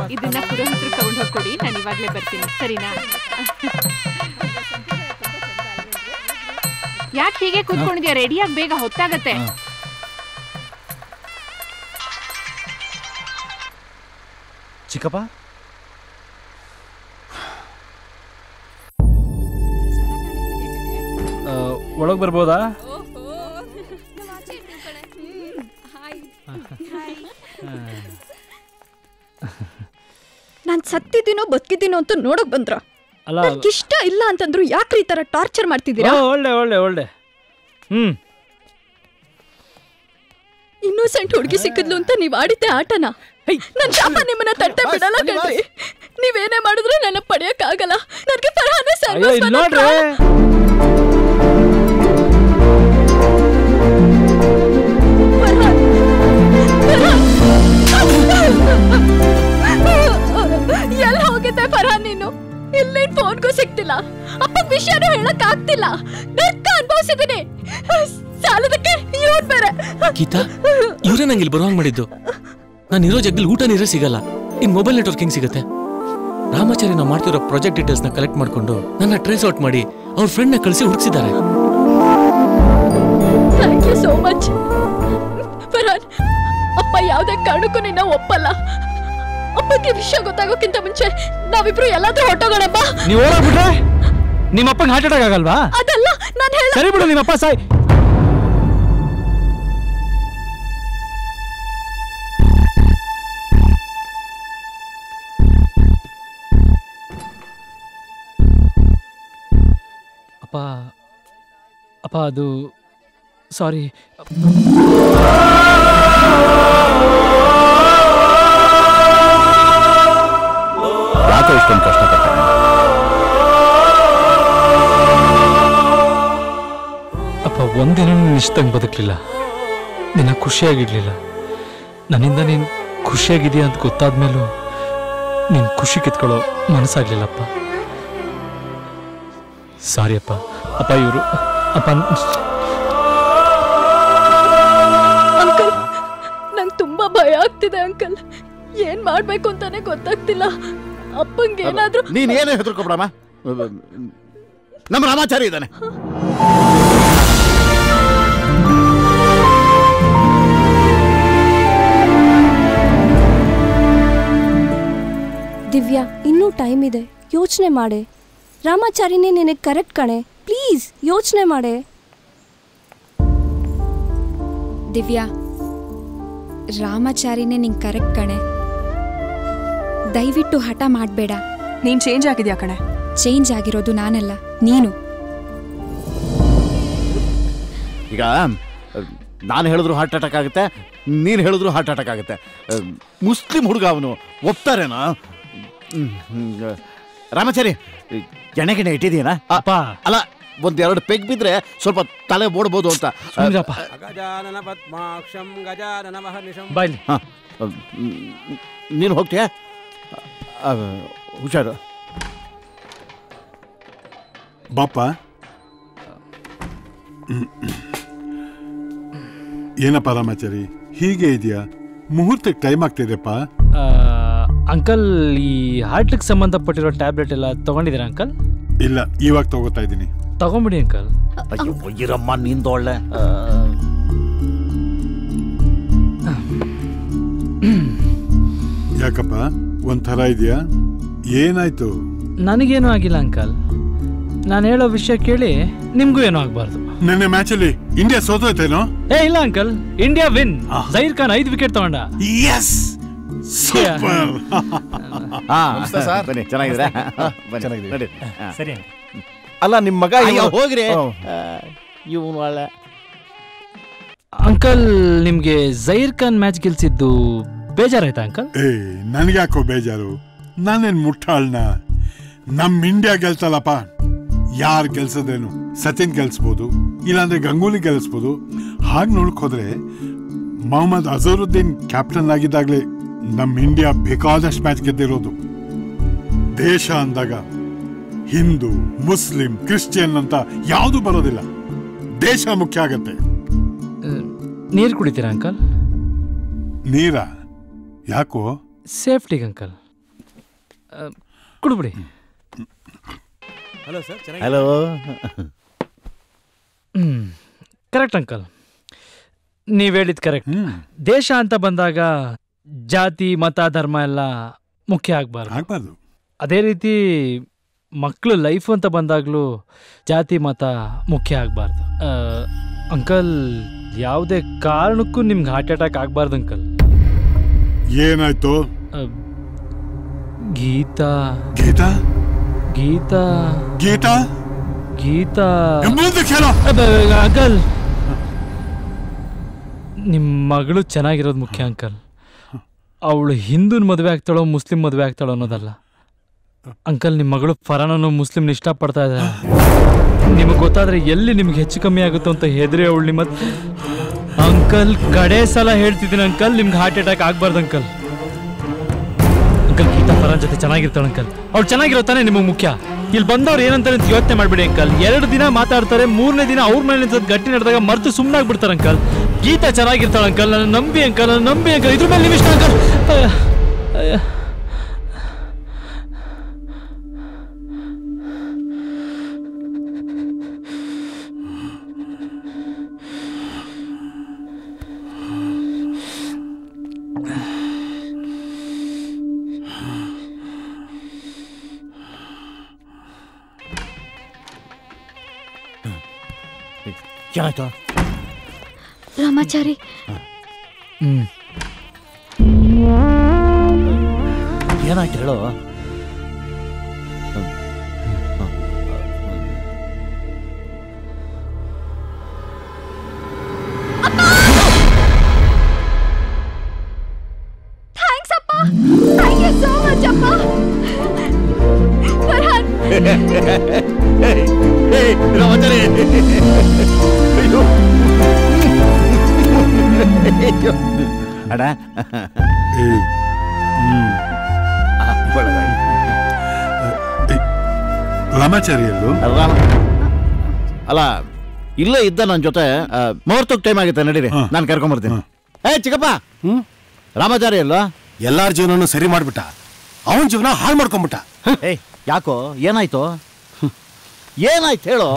ಇದನ್ನ ಪುರೋಹಿತರು ತಗೊಂಡು ಹೋಗ್ಕೊಡಿ ನಾನು ಇವಾಗ್ಲೇ ಬರ್ತೀನಿ ಸರಿನಾ ಯಾಕೆ ಹೀಗೆ ಕೂತ್ಕೊಂಡಿದ್ಯಾ ರೆಡಿಯಾಗಿ ಬೇಗ ಹೊತ್ತಾಗತ್ತೆ ಚಿಕ್ಕಪ್ಪ ಒಳಗೆ ಬರ್ಬೋದಾ ನಾನ್ ಸತ್ತಿದ್ದೀನೋ ಬದುಕಿದ್ದೀನೋ ಅಂತ ನೋಡಕ್ ಬಂದ್ರ ಅಲ್ಲ ಇಷ್ಟ ಇಲ್ಲ ಅಂತಂದ್ರು ಯಾಕ್ರಿ ಈ ತರ ಟಾರ್ಚರ್ ಮಾಡ್ತಿದ್ದೀರಾ ಓ, ಒಳ್ಳೆ ಒಳ್ಳೆ ಒಳ್ಳೆ ಹ್ಮ್ ಇನ್ನೋಸೆಂಟ್ ಹುಡುಗಿ ಸಿಕ್ಕಿದ್ಲು ಅಂತ ನೀವ್ ಆಡಿದ್ದೆ ಆಟನ ನನ್ ಶಾಪ ನಿಮ್ಮನ್ನ ತಟ್ಟೆ ಬಿಡಲ್ಲ ಕಣ್ರಿ ನೀವೇನೇ ಮಾಡಿದ್ರು ನನ್ನ ಪಡೆಯಕ್ ಆಗಲ್ಲ ನನ್ಗೆ ಫರ್ಹಾನೆ ಅಯ್ಯೋ ಇಲ್ಲಿ ನೋಡ್ರಿ ಎಲ್ಲಿ ಹೋಗಿದ್ದೆ ಫರ್ಹಾನ್ ನೀನು ಇಲ್ಲಿ ಫೋನ್ಗೂ ಸಿಗ್ತಿಲ್ಲ ಅಪ್ಪ ವಿಷಯನೂ ಹೇಳಕ್ ಆಗ್ತಿಲ್ಲ ನರ್ಕ ಅನ್ಭವಿಸಿದೀನಿ ಸಾಲದಕ್ಕೆ ಇವ್ನ್ ಬೇರೆ ಗೀತಾ ಇವರೇ ನಂಗೆ ಇಲ್ಲಿ ಬರುವಂಗ್ ಮಾಡಿದ್ದು ನಾನು ಇರೋ ಜಾಗದಲ್ಲಿ ಊಟ ನೀರೇ ಸಿಗಲ್ಲ ಇನ್ ಮೊಬೈಲ್ ನೆಟ್ವರ್ಕ್ ಹೆಂಗ್ ಸಿಗುತ್ತೆ ರಾಮಾಚಾರಿ ನಾವು ಮಾಡ್ತಿರೋ ಪ್ರಾಜೆಕ್ಟ್ ಡೀಟೇಲ್ಸ್ ನ ಕಲೆಕ್ಟ್ ಮಾಡ್ಕೊಂಡು ನನ್ನ ಟ್ರೇಸ್ ಔಟ್ ಮಾಡಿ ಅವ್ರ ಫ್ರೆಂಡ್ ನ ಕಳಿಸಿ ಹುಡುಕ್ಸಿದ್ದಾರೆ thank you so much Farhan ಅಪ್ಪ ಯಾವ್ದೇ ಕಾರಣಕ್ಕೂ ನಿನ್ನ ಒಪ್ಪಲ್ಲ ಅಪ್ಪಗೆ ವಿಷಯ ಗೊತ್ತಾಗೋಕ್ಕಿಂತ ಮುಂಚೆ ನಾವಿಬ್ರು ಎಲ್ಲಾದ್ರೂ ಹೊಟ್ಟೋಗೋಣಪ್ಪ ನೀವು ಓಡಾಡ್ಬಿಟ್ರೆ ನಿಮ್ಮ ಅಪ್ಪಂಗೆ ಹಾರ್ಟ್ ಅಟ್ಯಾಕ್ ಆಗಲ್ವಾ ಅದಲ್ಲ ನಾನು ಹೇಳ ಸರಿ ಬಿಡು ನಿಮ್ಮಪ್ಪ ಸಾಯ್ ಅಪ್ಪ ಅಪ್ಪ ಅದು ಸಾರಿ ಯಾಕೆ ಇಷ್ಟೊಂದು ಕಷ್ಟಪಟ್ಟೆ ಅಪ್ಪ ಒಂದಿನ ಇಷ್ಟಂಗೆ ಬದುಕಲಿಲ್ಲ ನಿನ್ನ ಖುಷಿಯಾಗಿರ್ಲಿಲ್ಲ ನನ್ನಿಂದ ನೀನು ಖುಷಿಯಾಗಿದೆಯಾ ಅಂತ ಗೊತ್ತಾದ್ಮೇಲೂ ನೀನು ಖುಷಿ ಕಿತ್ಕೊಳ್ಳೋ ಮನಸ್ಸಾಗ್ಲಿಲ್ಲಪ್ಪ ಸಾರಿ ಅಪ್ಪ ಅಪ್ಪ ಇವರು ಅಪ್ಪ ಅಂಕಲ್ ನಂಗೆ ತುಂಬಾ ಭಯ ಆಗ್ತಿದೆ ಅಂಕಲ್ ಏನ್ ಮಾಡ್ಬೇಕು ಅಂತಾನೆ ಗೊತ್ತಾಗ್ತಿಲ್ಲ ಅಪ್ಪಂಗೆ ಏನಾದ್ರೂ ನೀನ್ ಏನು ಹೆದರ್ಕೊಬಿಡಮ್ಮ ನಮ್ಮ ರಾಮಾಚಾರಿ ಇದ್ದಾನೆ ದಿವ್ಯಾ ಇನ್ನೂ ಟೈಮ್ ಇದೆ ಯೋಚನೆ ಮಾಡೆ ರಾಮಾಚಾರಿನೇ ನಿನಗೆ ಕರೆಕ್ಟ್ ಕಣೆ ಪ್ಲೀಸ್ ಯೋಚನೆ ಮಾಡೆ ದಿವ್ಯಾ ರಾಮಾಚಾರಿನೇ ನಿಂಗೆ ಕರೆಕ್ಟ್ ಕಣೆ ದಯವಿಟ್ಟು ಹಠ ಮಾಡಬೇಡ ನೀನ್ ಚೇಂಜ್ ಆಗಿದ್ಯಾ ಕಣೆ ಚೇಂಜ್ ಆಗಿರೋದು ನಾನಲ್ಲ ನೀನು ಈಗ ನಾನು ಹೇಳಿದ್ರು ಹಾರ್ಟ್ ಅಟ್ಯಾಕ್ ಆಗುತ್ತೆ ನೀನು ಹೇಳಿದ್ರು ಹಾರ್ಟ್ ಅಟ್ಯಾಕ್ ಆಗುತ್ತೆ ಮುಸ್ಲಿಂ ಹುಡುಗ ಅವನು ಒಪ್ತಾರೇನಾ ಹ್ಮ್, ಹ್ಮ್, ರಾಮಾಚಾರಿ ಎಣ್ಣೆ ಗಿಣ್ಣೆ ಇಟ್ಟಿದೀನಾ ಅಪ್ಪ ಅಲ್ಲ ಒಂದೆರಡು ಪೆಗ್ ಬಿದ್ರೆ ಸ್ವಲ್ಪ ತಲೆ ಓಡ್ಬೋದು ಅಂತ ಸುಮ್ನಿರಪ್ಪ. ಗಜಾನನ ಪದ್ಮಾಕ್ಷಂ ಗಜಾನನ ಮಹರ್ನಿಶಂ ಬಾಯ್ಲಿ ಹಾ, ನೀನು ಹೋಗ್ತೀಯಾ ಆ, ಹುಷಾರು ಬಾಪ ಏನಪ್ಪ ರಾಮಾಚಾರಿ ಹೀಗೆ ಇದೆಯಾ ಮುಹೂರ್ತಕ್ಕೆ ಟೈಮ್ ಆಗ್ತಿದೆಪ್ಪ ಆ, ಅಂಕಲ್ ಈ ಹಾರ್ಟ್ಗೆ ಸಂಬಂಧಪಟ್ಟಿರೋ ಟ್ಯಾಬ್ಲೆಟ್ ಎಲ್ಲ ತಗೊಂಡಿದ್ದೀರಾ ಅಂಕಲ್ ಇಲ್ಲ ಇವಾಗ ತಗೋತಾ ಇದ್ದೀನಿ ತಗೊಂಬಿಡಿ ಅಂಕಲ್ ಅಯ್ಯೋ ಇರಮ್ಮ ನಿಂದೊಳ್ಳೆ ಯಾಕಪ್ಪ ಒಂಥರ ಇದೆಯಾ ಏನಾಯ್ತು ನನಗೇನು ಆಗಿಲ್ಲ ಅಂಕಲ್ ನಾನು ಹೇಳೋ ವಿಷಯ ಕೇಳಿ ನಿಮ್ಗೂ ಏನೂ ಆಗಬಾರ್ದು ನಿನ್ನೆ ಮ್ಯಾಚಲ್ಲಿ ಇಂಡಿಯಾ ಸೋತೋಯ್ತೇನೋ ಏ ಇಲ್ಲ uncle India win Zaheer Khan ಐದು ವಿಕೆಟ್ ತಗೊಂಡ ಎಸ್ ಸೂಪರ್ ಹಾ ನಮಸ್ತೆ ಸರ್. ಬನ್ನಿ ಚೆನ್ನಾಗಿದ್ದೀರಾ ಹಾ, ಬನ್ನಿ, ಚೆನ್ನಾಗಿದ್ದೀವಿ. ನಡಿ. ಹಾ. ಸರಿ ಅಲ್ಲ ನಿಮ್ಮ ಮಗ ಅಯ್ಯೋ, ಇವ್ನು- ಹೋಗ್ರಿ ಓ. ಇವನು ಒಳ್ಳೆ ಅಂಕಲ್ ನಿಮ್ಗೆ ಜೈರ್ ಖಾನ್ ಮ್ಯಾಚ್ ಗೆಲ್ಸಿದ್ದು ಬೇಜಾರಾಯ್ತಾ ಅಂಕಲ್ ಏ ನನ್ಗ್ಯಾಕೋ ಬೇಜಾರು ನಾನೇನ್ ಮುಟ್ಟಾಳ್ನ ನಮ್ ಇಂಡಿಯಾ ಗೆಲ್ತಲ್ಲಪ್ಪ ಯಾರ್ ಗೆಲ್ಸದೇನು ಸಚಿನ್ ಗೆಲ್ಸ್ಬೋದು ಇಲ್ಲಾಂದ್ರೆ ಗಂಗೂಲಿ ಗೆಲ್ಸ್ಬೋದು ಹಾಗೆ ನೋಡಕ್ ಹೋದ್ರೆ ಮೊಹಮ್ಮದ್ ಅಜರುದ್ದೀನ್ ಕ್ಯಾಪ್ಟನ್ ಆಗಿದ್ದಾಗ್ಲೇ ನಮ್ ಇಂಡಿಯಾ ಬೇಕಾದಷ್ಟು ಮ್ಯಾಚ್ ಗೆದ್ದಿರೋದು ದೇಶ ಅಂದಾಗ ಹಿಂದೂ ಮುಸ್ಲಿಂ ಕ್ರಿಶ್ಚಿಯನ್ ಅಂತ ಯಾವುದು ಬರೋದಿಲ್ಲ ದೇಶ ಮುಖ್ಯ ಆಗತ್ತೆ ನೀರು ಕುಡಿತೀರಾ ಅಂಕಲ್ ನೀರ ಯಾಕೋ ಸೇಫ್ಟಿಗೆ ಅಂಕಲ್ ಕುಡ್ಬಿಡಿ ಹಲೋ ಸರ್ ಚೆನ್ನಾಗಿ ಹಲೋ ಹ್ಞೂ ಕರೆಕ್ಟ್ ಅಂಕಲ್ ನೀವು ಹೇಳಿದ್ ಕರೆಕ್ಟ್ ದೇಶ ಅಂತ ಬಂದಾಗ ಜಾತಿ ಮತ ಧರ್ಮ ಎಲ್ಲ ಮುಖ್ಯ ಆಗಬಾರ್ದು ಆಗ್ಬಾರ್ದು ಅದೇ ರೀತಿ ಮಕ್ಕಳು ಲೈಫ್ ಅಂತ ಬಂದಾಗಲೂ ಜಾತಿ ಮತ ಮುಖ್ಯ ಆಗಬಾರ್ದು ಅಂಕಲ್ ಯಾವುದೇ ಕಾರಣಕ್ಕೂ ನಿಮ್ಗೆ ಹಾರ್ಟ್ ಅಟ್ಯಾಕ್ ಆಗಬಾರ್ದು ಅಂಕಲ್ ಏನಾಯ್ತು ಗೀತಾ ಗೀತಾ ಗೀತಾ ಗೀತಾ ಗೀತಾ ಮುಂದೆ ಕೇಳೋ ಅಬ್ಬ, ಅಂಕಲ್ ನಿಮ್ಮ ಮಗಳು ಚೆನ್ನಾಗಿರೋದು ಮುಖ್ಯ ಅಂಕಲ್ ಅವಳು ಹಿಂದೂನ್ ಮದುವೆ ಆಗ್ತಾಳೋ ಮುಸ್ಲಿಂ ಮದುವೆ ಆಗ್ತಾಳೋ ಅನ್ನೋದಲ್ಲ ಅಂಕಲ್ ನಿಮ್ಮ ಮಗಳು ಫರಾನನ್ನು ಮುಸ್ಲಿಮ್ನ ಇಷ್ಟಪಡ್ತಾ ಇದ್ದಾರೆ ನಿಮಗೆ ಗೊತ್ತಾದ್ರೆ ಎಲ್ಲಿ ನಿಮ್ಗೆ ಹೆಚ್ಚು ಕಮ್ಮಿ ಆಗುತ್ತೋ ಅಂತ ಹೆದರಿ ಅವಳು ನಿಮ್ಮ ಅಂಕಲ್ ಕಡೆ ಸಲ ಹೇಳ್ತಿದ್ದೀನಿ ಅಂಕಲ್ ನಿಮ್ಗೆ ಹಾರ್ಟ್ ಅಟ್ಯಾಕ್ ಆಗ್ಬಾರ್ದು ಅಂಕಲ್ ಅಂಕಲ್ ಗೀತಾ ಫರಾನ್ ಜೊತೆ ಚೆನ್ನಾಗಿರ್ತಾಳೆ ಅಂಕಲ್ ಅವ್ಳು ಚೆನ್ನಾಗಿರೋ ತಾನೇ ನಿಮಗೆ ಮುಖ್ಯ ಇಲ್ಲಿ ಬಂದವ್ರು ಏನಂತಾರೆ ಅಂತ ಯೋಚನೆ ಮಾಡ್ಬಿಡಿ ಅಂಕಲ್ ಎರಡು ದಿನ ಮಾತಾಡ್ತಾರೆ ಮೂರನೇ ದಿನ ಅವ್ರ ಮೇಲೆ ನಿಂತದ್ದು ಗಟ್ಟಿ ನಡೆದಾಗ ಮರ್ತು ಸುಮ್ಮನಾಗ್ಬಿಡ್ತಾರೆ ಅಂಕಲ್ ಗೀತಾ ಚೆನ್ನಾಗಿರ್ತಾಳೆ ಅಂಕಲ್ ನನ್ನ ನಂಬಿ ಅಂಕಲ್ ನನ್ನ ನಂಬಿ ಅಂಕಲ್ ಇದ್ರ ಮೇಲೆ ನಿಮಿಷ್ಟ ಅಂಕಲ್ ಅಯ್ಯ, ಅಯ್ಯ. ಏನಾಯ್ತು ರಾಮಾಚಾರಿ ಹ್ಮ್ ಏನಾಯ್ತು ಹೇಳು ಥ್ಯಾಂಕ್ಸ್ ಅಪ್ಪ ಥ್ಯಾಂಕ್ ಯು ಸೋ ಮಚ್ ಅಪ್ಪ ಫರ್ಹಾನ್ ರಾಮಾಚಾರಿ ಅಯ್ಯೋ ಅಯ್ಯೋ. ಅಣ್ಣ ಒಳ್ಳೆದಾಗಿ. ರಾಮಾಚಾರಿ ಎಲ್ಲೂ ರಾಮ ಅಲ್ಲ ಇಲ್ಲೇ ಇದ್ದ ನನ್ನ ಜೊತೆ ಆ, ಮುಹೂರ್ತಕ್ಕೆ ಟೈಮ್ ಆಗುತ್ತೆ ನಡೀರಿ ನಾನು ಕರ್ಕೊಂಬರ್ತೀನಿ ಏ ಚಿಕ್ಕಪ್ಪ ರಾಮಾಚಾರಿ ಅಲ್ವಾ ಎಲ್ಲಾರ ಜೀವನನು ಸರಿ ಮಾಡ್ಬಿಟ್ಟ ಅವನ ಜೀವನ ಹಾಳು ಮಾಡ್ಕೊಂಬಿಟ್ಟ ಏಯ್ ಯಾಕೋ ಏನಾಯ್ತು ಏನಾಯ್ತು ಹೇಳು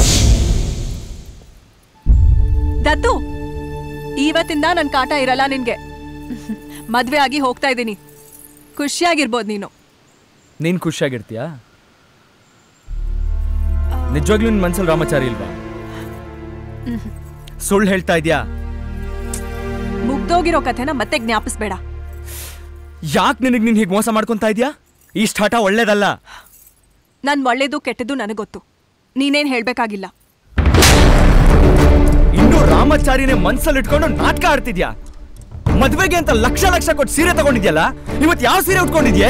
ದತ್ತು ಇವತ್ತಿಂದ ನನ್ ಕಾಟ ಇರಲ್ಲ ನಿನ್ಗೆ ಮದ್ವೆ ಆಗಿ ಹೋಗ್ತಾ ಇದ್ದೀನಿ ಖುಷಿಯಾಗಿರ್ಬೋದು ನೀನು ನೀನ್ ಖುಷಿಯಾಗಿರ್ತೀಯಾ ನಿಜವಾಗ್ಲೂ ನಿನ್ ಮನ್ಸಲ್ಲಿ ರಾಮಾಚಾರಿ ಇಲ್ವಾ ಸುಳ್ಳು ಹೇಳ್ತಾ ಇದ್ಯಾ ಮುಗ್ದೋಗಿರೋ ಕಥೆನ ಮತ್ತೆ ಜ್ಞಾಪಿಸ್ಬೇಡ ಯಾಕೆ ನಿನಗೆ ನೀನ್ ಹೀಗೆ ಮೋಸ ಮಾಡ್ಕೊಂತಾ ಇದ್ಯಾ ಇಷ್ಟ ಹಠ ಒಳ್ಳೇದಲ್ಲ ನನ್ ಒಳ್ಳೇದು ಕೆಟ್ಟದ್ದು ನನಗ್ ಗೊತ್ತು ನೀನೇನ್ ಹೇಳ್ಬೇಕಾಗಿಲ್ಲ ಇನ್ನು ರಾಮಾಚಾರಿನೇ ಮನ್ಸಲ್ಲಿ ಇಟ್ಕೊಂಡು ನಾಟಕ ಆಡ್ತಿದ್ಯಾ ಮದ್ವೆಗೆ ಅಂತ ಲಕ್ಷ ಲಕ್ಷ ಕೊಟ್ಟು ಸೀರೆ ತಗೊಂಡಿದ್ಯಲ್ಲ ಇವತ್ತು ಯಾವ ಸೀರೆ ಉಟ್ಕೊಂಡಿದ್ಯೆ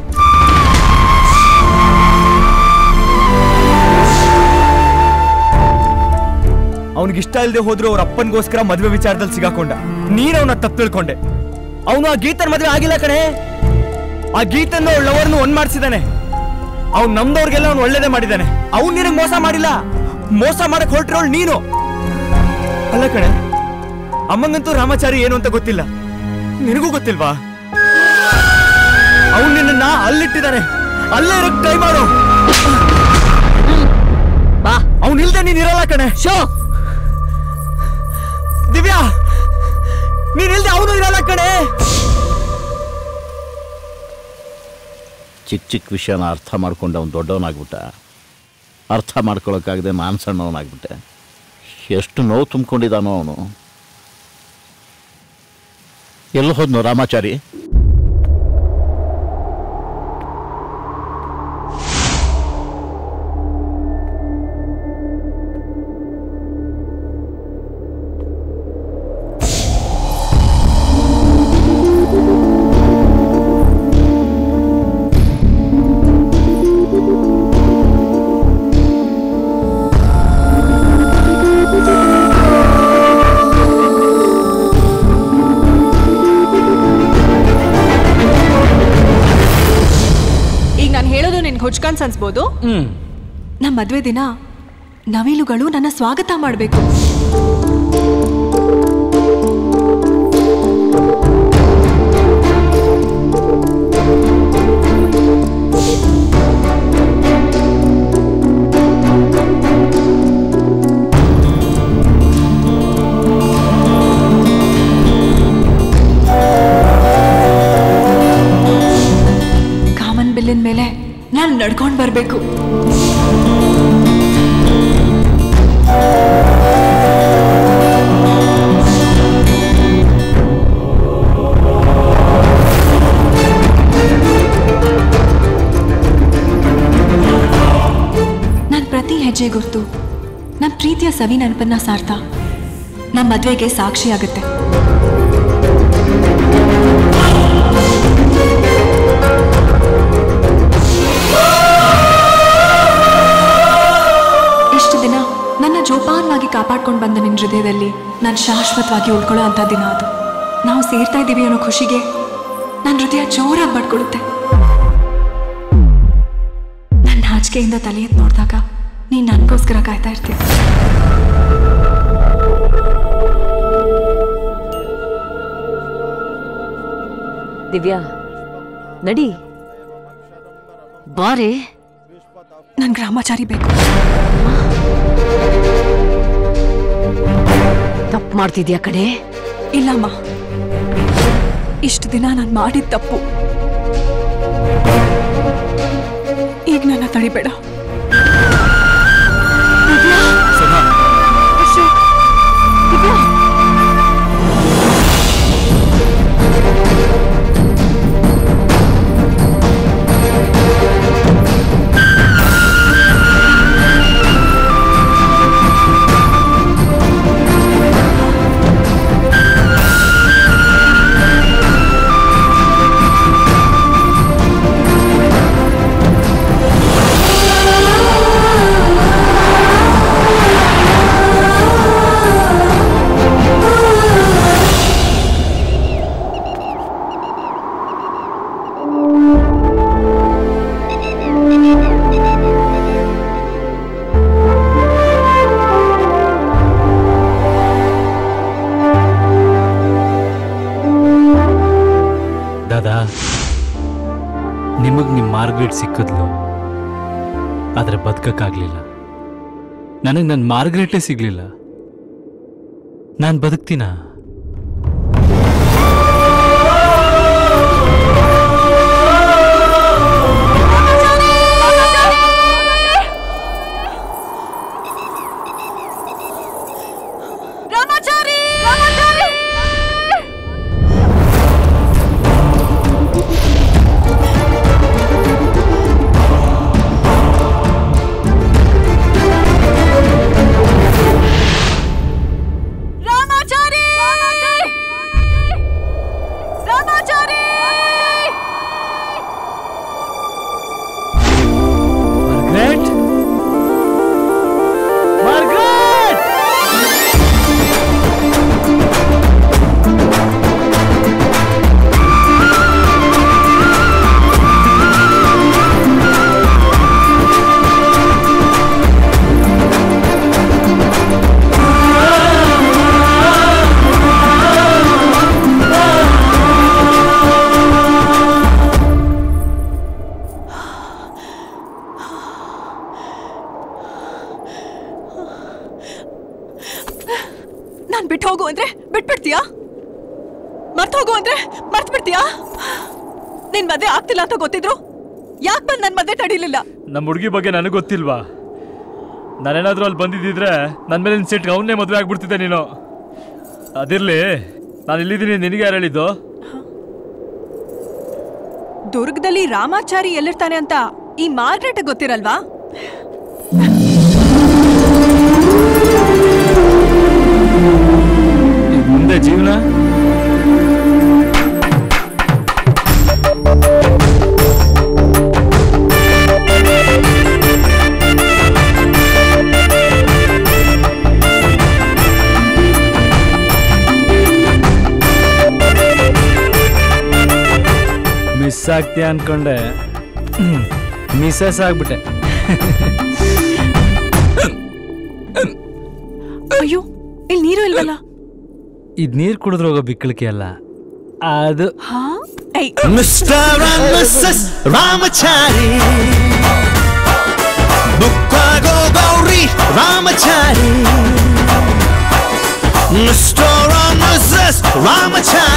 ಅವನಿಗಿಷ್ಟ ಇಲ್ಲದೆ ಹೋದ್ರು ಅವ್ರ ಅಪ್ಪನಿಗೋಸ್ಕರ ಮದ್ವೆ ವಿಚಾರದಲ್ಲಿ ಸಿಗಾಕೊಂಡ ನೀನ್ ಅವನ ತಪ್ಪು ತಿಳ್ಕೊಂಡೆ ಅವನು ಆ ಗೀತನ್ ಮದ್ವೆ ಆಗಿಲ್ಲ ಕಣೆ ಆ ಗೀತನ್ನು ಅವಳ ಲವರ್ನು ಒಂದ್ ಮಾಡಿಸಿದಾನೆ ಅವ್ನು ನಮ್ದವ್ರಿಗೆಲ್ಲ ಅವ್ನು ಒಳ್ಳೇದೇ ಮಾಡಿದಾನೆ ಅವ್ನು ನಿನಗೆ ಮೋಸ ಮಾಡಿಲ್ಲ ಮೋಸ ಮಾಡಕ್ ಹೊರಟಿರೋಳು ನೀನು ಅಲ್ಲ ಕಣೆ ಅಮ್ಮಂಗಂತೂ ರಾಮಾಚಾರಿ ಏನು ಅಂತ ಗೊತ್ತಿಲ್ಲ ನಿನಗೂ ಗೊತ್ತಿಲ್ವಾ ಅವನು ನಿನ್ನ ಅಲ್ಲಿಟ್ಟಿದ್ದಾನೆ ಅಲ್ಲೇ ಇರಕ್ ಟ್ರೈ ಮಾಡು ಬಾ ಅವನ್ ಇಲ್ದೆ ನೀನ್ ಇರಲ್ಲ ಕಣೆ ಶೋ ದಿವ್ಯಾ ನೀನ್ ಇಲ್ದೆ ಅವನು ಇರಲ್ಲ ಕಣೆ ಚಿಕ್ಕ ಚಿಕ್ಕ ವಿಷಯನ ಅರ್ಥ ಮಾಡ್ಕೊಂಡು ಅವ್ನು ದೊಡ್ಡವನಾಗ್ಬಿಟ್ಟ ಅರ್ಥ ಮಾಡ್ಕೊಳಕ್ಕಾಗದೆ ನಾನು ಸಣ್ಣವನಾಗ್ಬಿಟ್ಟೆ ಎಷ್ಟು ನೋವು ತುಂಬಿಕೊಂಡಿದ್ದಾನೋ ಅವನು ಎಲ್ಲಿ ಹೋದ್ನು ರಾಮಾಚಾರಿ ಈಗ ನಾನು ಹೇಳೋದು ನಿನ್ಗೆ ಹುಚ್ಕನ್ಸ್ ಅನ್ಸ್ಬೋದು ನಮ್ಮ ಮದ್ವೆ ದಿನ ನವಿಲುಗಳು ನನ್ನ ಸ್ವಾಗತ ಮಾಡಬೇಕು ಆಗ್ಬೇಕು ನನ್ನ ಪ್ರತಿ ಹೆಜ್ಜೆ ಗುರ್ತು ನನ್ನ ಪ್ರೀತಿಯ ಸವಿ ನೆನಪನ್ನ ಸಾರ್ತಾ ನಮ್ಮ ಮದುವೆಗೆ ಸಾಕ್ಷಿಯಾಗುತ್ತೆ ಇಷ್ಟು ದಿನ ನನ್ನ ಜೋಪಾನವಾಗಿ ಕಾಪಾಡ್ಕೊಂಡು ಬಂದ ನಿನ್ನ ಹೃದಯದಲ್ಲಿ ನಾನು ಶಾಶ್ವತವಾಗಿ ಉಳ್ಕೊಳ್ಳೋ ಅಂಥ ದಿನ ಅದು ನಾವು ಸೇರ್ತಾ ಇದ್ದೀವಿ ಅನ್ನೋ ಖುಷಿಗೆ ನನ್ನ ಹೃದಯ ಜೋರಾಗಿ ಬಡ್ಕೊಳ್ಳುತ್ತೆ ನನ್ನ ನಾಚಿಕೆಯಿಂದ ತಲೆ ಎತ್ತು ನೋಡಿದಾಗ ನೀನು ನನಗೋಸ್ಕರ ಕಾಯ್ತಾ ಇರ್ತೀಯ ದಿವ್ಯಾ ನಡಿ ಬಾರೆ ನನ್ ಗ್ರಾಮಾಚಾರಿ ಬೇಕು ತಪ್ಪು ಮಾಡ್ತಿದ್ಯಾ ಕಡೆ ಇಲ್ಲಮ್ಮ ಇಷ್ಟು ದಿನ ನಾನು ಮಾಡಿದ ತಪ್ಪು ಈಗ ನನ್ನ ತಡಿಬೇಡ ದಾದಾ ನಿಮಗ್ ನಿಮ್ ಮಾರ್ಗ್ರೆಟ್ ಸಿಕ್ಕಿದ್ಲು ಆದ್ರೆ ಬದುಕಕ್ಕಾಗ್ಲಿಲ್ಲ ನನಗ್ ನನ್ನ ಮಾರ್ಗ್ರೆಟೇ ಸಿಗ್ಲಿಲ್ಲ ನಾನು ಬದುಕ್ತೀನ ರಾಮಾಚಾರಿ ರಾಮಾಚಾರಿ ರಾಮಾಚಾರಿ ರಾಮಾಚಾರಿ ಮಾರ್ಗ್ರೆಟ್ ಮಾರ್ಗ್ರೆಟ್ ನಾನ್ ಬಿಟ್ಟು ಹೋಗು ಅಂದ್ರೆ ಬಿಟ್ಬಿಡ್ತೀಯಾ ಮರ್ತ್ ಹೋಗು ಅಂದ್ರೆ ಮರ್ತ್ ಬಿಡ್ತೀಯಾ ನಿನ್ ಮದ್ವೆ ಆಗ್ತಿಲ್ಲ ಅಂತ ಗೊತ್ತಿದ್ರು ಯಾಕೆ ಬಂದ್ ನನ್ ಮದ್ವೆ ತಡೀಲಿಲ್ಲ ನಮ್ಮ ಹುಡುಗಿ ಬಗ್ಗೆ ನನಗೆ ಗೊತ್ತಿಲ್ವಾ ನಾನೇನಾದ್ರೂ ಅಲ್ಲಿ ಬಂದಿದ್ದಿದ್ರೆ ನನ್ನ ಮೇಲೆ ಸೆಟ್ ಅವನ್ನೇ ಮದುವೆ ಆಗ್ಬಿಡ್ತಿದ್ದೆ ನೀನು ಅದಿರ್ಲಿ ನಾನು ಇಲ್ಲಿದ್ದೀನಿ ನಿನಗೆ ಯಾರು ಹೇಳಿದ್ದು ದುರ್ಗದಲ್ಲಿ ರಾಮಾಚಾರಿ ಎಲ್ಲಿರ್ತಾನೆ ಅಂತ ಈ ಮಾರ್ಗ್ರೆಟ್ ಗೊತ್ತಿರಲ್ವಾ ಮುಂದೆ ಜೀವನ ಮಿಸ್ ಆಗ್ತೀಯ ಅನ್ಕೊಂಡೆ ಮಿಸ್ಸಸ್ ಆಗ್ಬಿಟ್ಟೆ ಅಯ್ಯೋ ಇಲ್ಲಿ ನೀರು ಇಲ್ವಲ್ಲ ಇದು ನೀರು ಕುಡಿದ್ರೆ ಹೋಗೋ ಬಿಕ್ಕಳಿಕೆ ಅಲ್ಲ ಅದು ಹಾ I Mr. and Mrs. Ramachari Bukkago Gauri Ramachari Mr. and Mrs. Ramachari